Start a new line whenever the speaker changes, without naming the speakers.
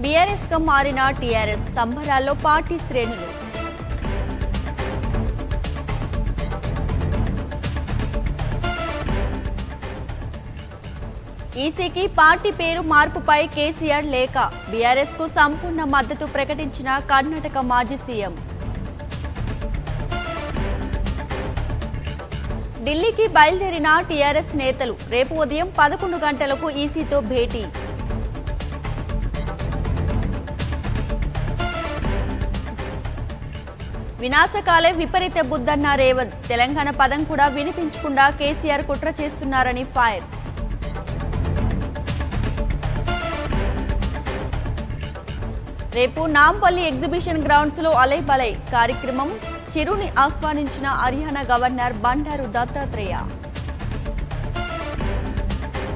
BRS గా మారిన TRS సంబరాల్లో పార్టీ శ్రేణులు ఈసీకి పార్టీ పేరు మార్పుపై కేసీఆర్ లేఖ బీఆర్ఎస్ కు సంపూర్ణ మద్దతు ప్రకటించిన కర్ణాటక మాజీ సీఎం ఢిల్లీకి బయలుదేరిన టీఆర్ఎస్ నేతలు రేపు ఉదయం పదకొండు గంటలకు ఈసీతో భేటీ వినాశకాలే విపరీత బుద్ధన్న రేవంత్ తెలంగాణ పదం కూడా వినిపించకుండా కేసీఆర్ కుట్ర చేస్తున్నారని ఫైర్ రేపు నాంపల్లి ఎగ్జిబిషన్ గ్రౌండ్స్ లో అలై బలై కార్యక్రమం చిరుని ఆహ్వానించిన హర్యానా గవర్నర్ బండారు దత్తాత్రేయ